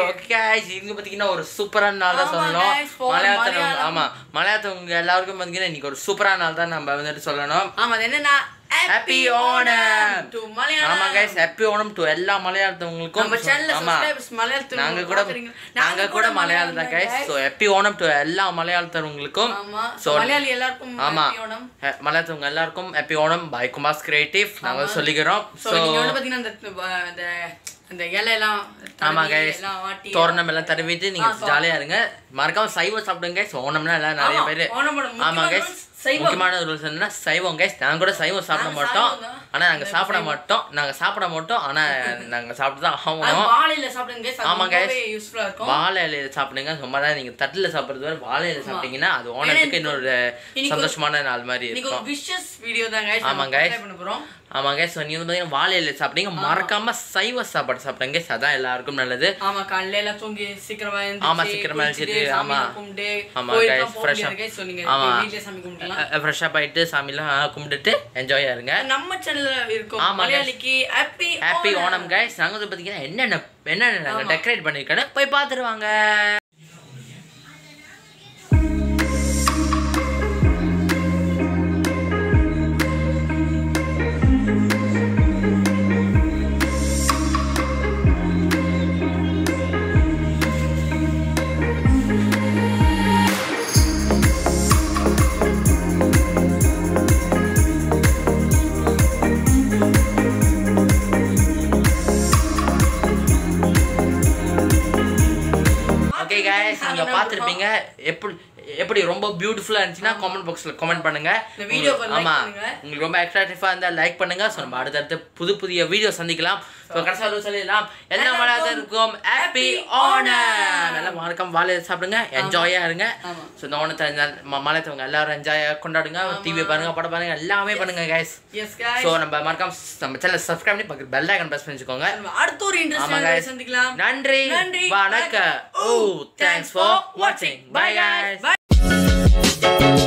guys, இங்க பாத்தீங்கன்னா ஒரு சூப்பரான நாள் தான் ஆமா சொல்லணும் guys, for மலையாளத்தவங்க மலையாளம். ஆமா மலையாளத்தவங்க எல்லாருக்கும் பாத்தீங்கன்னா இன்னைக்கு ஒரு சூப்பரான நாள் தான் நம்ம வந்துட்டு சொல்லணும் ஆமா அது என்னன்னா ஹாப்பி ஓணம் டு மலையாளம் ஆமா கைஸ் ஹாப்பி ஓணம் டு எல்லா மலையாளத்தவங்களுக்கும் நம்ம சேனல்ல ஆமா சப்ஸ்கிரைபர்ஸ் மலையாளத்துல நாங்க கூட பாக்குறீங்க. நாங்க கூட மலையாளம் தான் guys so happy Onam to எல்லா மலையாளத்தவங்களுக்கும் ஆமா ஸோ மலையாளி எல்லாருக்கும் ஆமா happy ஓணம் மலையாளத்தவங்க எல்லாருக்கும் ஹாப்பி ஓணம் பை குமாஸ் கிரியேட்டிவ் நாங்க ஆமா. சொல்லிக்கிறோம் சோ ஸோ நீங்க வந்து பாத்தீங்கன்னா அந்த அந்த அந்த இலை எல்லாம் ஆமா தடவி, கைஸ் எல்லாம் வாட்டி தோரணம் எல்லாம் தடவிட்டு நீங்க ஆ, so- ஜாலியா இருங்க மறக்காம சைவம் சாப்பிடுங்க கைஸ் ஓணம்னா எல்லாம் நிறைய ஆமா, பேரு ஓணமோட ஆமா முக்கியமான கைஸ் rules சைவம். முக்கியமான ரூல்ஸ் என்னன்னா சைவம் கைஸ் நாங்க கூட சைவம் சாப்பிட நாங்க மாட்டோம் சைவம் தான். ஆனா நாங்க சாப்பிட சைவம். மாட்டோம் நாங்க சாப்பிட மாட்டோம் ஆனா நாங்க சாப்பிட்டு தான் அது ஆகணும் வாழையில சாப்பிடுங்க guys. அது ஆமா guys. ரொம்பவே யூஸ்ஃபுல்லா இருக்கும் வாழை இலையில சாப்பிடுங்க சும்மா தான் நீங்க தட்டுல சாப்பிடுறது வரை வாழை இலையில சாப்பிட்டீங்கன்னா அது ஓணத்துக்கு இன்னொரு இன்னைக்கு ஒரு- சந்தோஷமான நாள் மாதிரி இன்னைக்கு ஒரு இருக்கும் விஷஸ் வீடியோ தான் guys. ஆமா நம்ம guys. try பண்ண போறோம் ஆமா கைஸ் நீங்க வந்து பாத்தீங்கன்னா வாழை இலையில சாப்பிட்டீங்க மறக்காம சைவ சாப்பாடு சாப்பிடுங்க guys. அதான் எல்லாருக்கும் நல்லது ஆமா காலையில எல்லாம் தூங்கி சீக்கிரமா எழுந்திருச்சு, ஆமா, சீக்கிரமா குளிச்சுட்டு, எழுந்திருச்சு, சாமிலாம் ஆமா. கும்பிட்டு, ஆமா, கோயிலுக்குலாம் guys, போக fresh முடியாது ஆ- guys. So நீங்க ஆமா. வீட்லயே சாமி கும்பிடலாம் ஃப்ரெஷ்ஷாக போயிட்டு சாமிலாம் கும்பிட்டுட்டு என்ஜாயாக இருங்க நம்ம சேனல்ல இருக்கும் ஆமா, guys. மலையாளிக்கு ஹாப்பி ஹாப்பி ஓணம் கைஸ் நாங்கள் வந்து பார்த்தீங்கன்னா என்னென்ன என்னென்ன நாங்கள் ஆமா. டெக்கரேட் பண்ணியிருக்கோன்னு போய் பார்த்துருவாங்க ஓகே கைஸ் நீங்க பார்த்துருப்பீங்க எப்படி எப்படி ரொம்ப பியூட்டிஃபுல்லா இருந்துச்சுன்னா கமெண்ட் பாக்ஸ்ல கமெண்ட் பண்ணுங்க இந்த வீடியோக்கு like ஆமா பண்ணுங்க. உங்களுக்கு ரொம்ப எக்ஸ்ட்ராட்டிவா இருந்தா லைக் பண்ணுங்க ஸோ நம்ம அடுத்தடுத்து புது புதிய வீடியோ சந்திக்கலாம் ஸோ கடைசியாக சொல்லிடலாம் எல்லா மலையாளத்திற்கும் ஹாப்பி ஓணம் எல்லாம் மறக்காம வாழை சாப்பிடுங்க என்ஜாயா இருங்க ஆமா. ஸோ இந்த ஓணத்தை மலையத்தவங்க எல்லாரும் என்ஜாய் கொண்டாடுங்க டிவி பாருங்க படம் பாருங்க எல்லாமே பண்ணுங்க கைஸ் எஸ் guys. ஸோ நம்ம மறக்காம நம்ம சேனல் சப்ஸ்கிரைப் பண்ணி பக்கத்து பெல் ஐக்கன் பிரஸ் பண்ணிச்சுக்கோங்க நம்ம அடுத்த ஒரு ஆமா இன்ட்ரெஸ்ட் guys. சந்திக்கலாம் நன்றி நன்றி வணக்கம் ஓ தேங்க்ஸ் ஃபார் வாட்சிங் பை guys Bye.